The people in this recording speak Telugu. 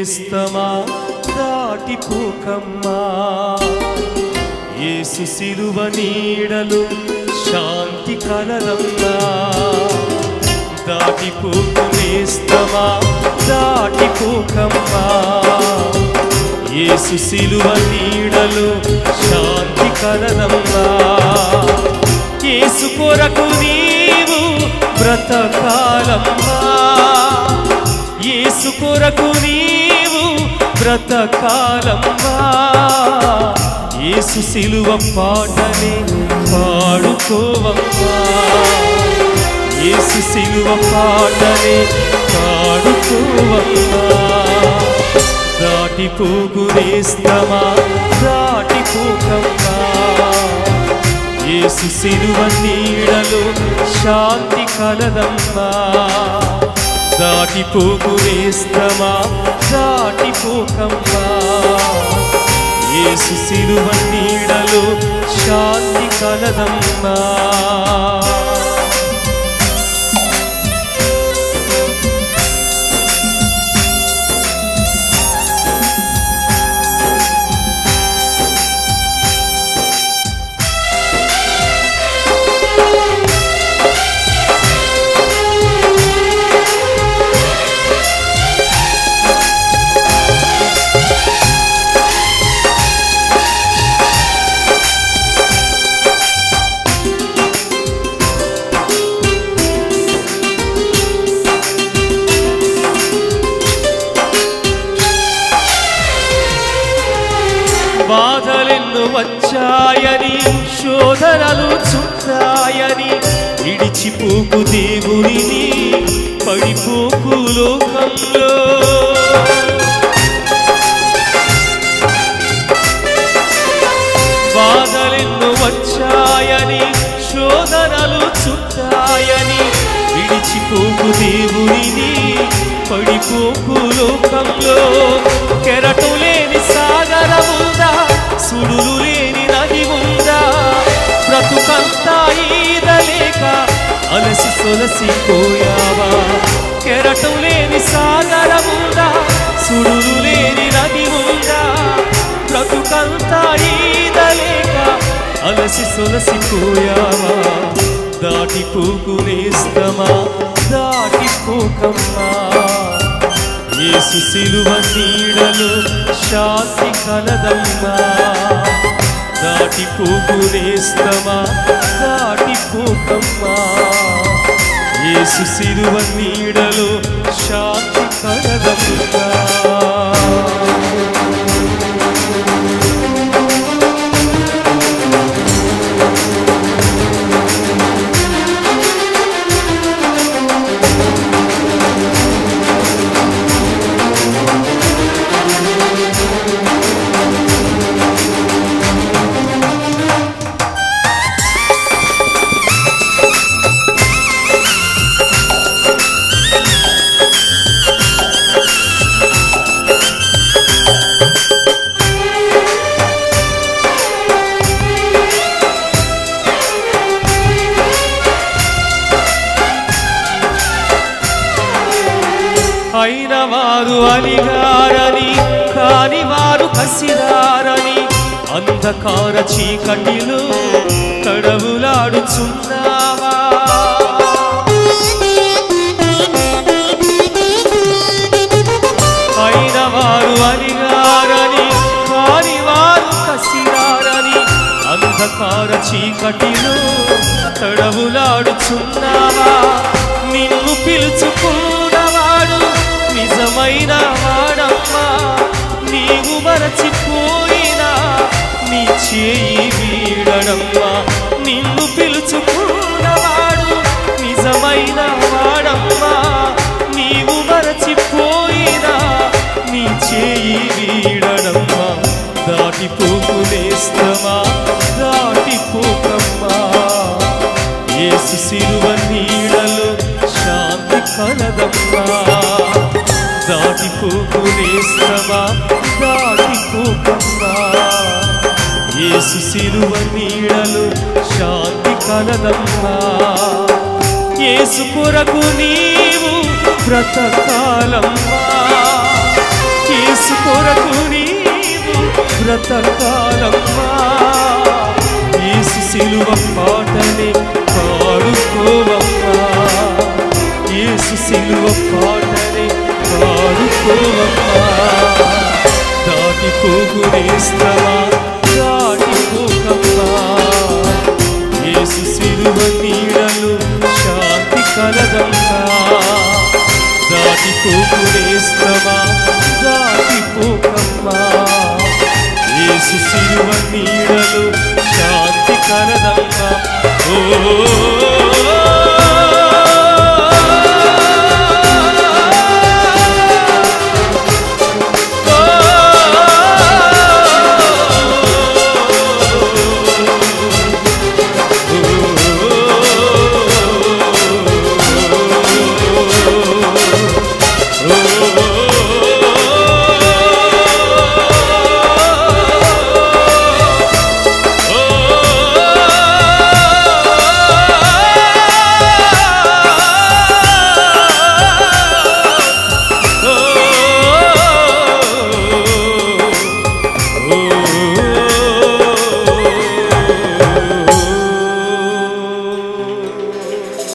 నేస్తమా దాటిపోకమ్మా యేసు సిలువ నీడలు శాంతి కలదమ్మా దాటిపోకు నేస్తమా దాటిపోకమ్మా యేసు సిలువ నీడలు శాంతి కలదమ్మా యేసు కొరకు నీవు బ్రతకాలమ్మా యేసు కొరకు నీవు బ్రతకాలమ్మా యేసు సిలువ పాటనే పాడుకోవమ్మా యేసు సిలువ పాటనే పాడుకోవమ్మా దాటిపోగునేస్తమా దాటిపోకమ్మా యేసు సిలువ నీడలో శాంతి కలదమ్మా దాటిపోగునేస్తమా దాటిపోకమ్మా యేసు సిలువ నీడలో శాంతి కలదమ్మా బాధలెన్ను వచ్చాయని శోధనలు చుట్టాయని ఇడిచిపోకు దేవునిని పడిపోకు లోకంలో బాధలెన్ను వచ్చాయని శోధనలు చుట్టాయని విడిచిపోకు దేవునిని పడిపోకు లోకంలో కెరటు లేని సాగరముందా సుడులు లేని నది ఉందా బ్రతుకంతా ఈదలేక అలసి సొలసిపోయావా కెరటు లేని సాగరముందా సుడులు లేని నది ఉందా బ్రతుకంతా ఈదలేక అలసి సొలసిపోయావా దాటిపోకునేస్తమా దాటిపోకమ్మా యేసు సిలువ నీడలో శాంతి కలదమ్మా దాటిపోకునేస్తమా దాటిపోకమ్మా యేసు సిలువ నీడలో శాంతి కలదమ్మా అయిన వారు అలిగారని కాని వారు కసిరారని అంధకార చీకటిలో తడవులాడుచున్నావా అయిన వారు అలిగారని కాని వారు కసిరారని అంధకార చీకటిలో తడవులాడుచున్నావా నిన్ను పిలుచుకున్నవాడు నిజమైన వాడమ్మా నీవు మరచిపోయినా నీ చేయి వీడడమ్మా నిన్ను పిలుచుకున్నవాడు నిజమైన వాడమ్మా నీవు మరచిపోయినా నీ చేయి వీడడమ్మా దాటిపోకునేస్తమా దాటిపోకమ్మా యేసు సిలువ నీడలో శాంతి కలదమ్మా దాటిపోకునేస్తమా దాటిపోకమ్మా యేసు సిలువ నీడలో శాంతి కలదమ్మా యేసు కొరకు నీవు బ్రతకాలమ్మా కొరకు నీవు బ్రతకాలమ్మా యేసు సిలువ పాటనే పాడుకోవమ్మా యేసు సిలువ పాటనే పాడుకోవమ్మా దాటిపోగునేస్తమా దాటిపోకమ్మా యేసు సిలువ నీడలు శాంతి కలదమ్మా దాటిపోకునేస్తమా దాటిపోకమ్మా యేసు సిలువ నీడలు శాంతి కలదమ్మా ఓ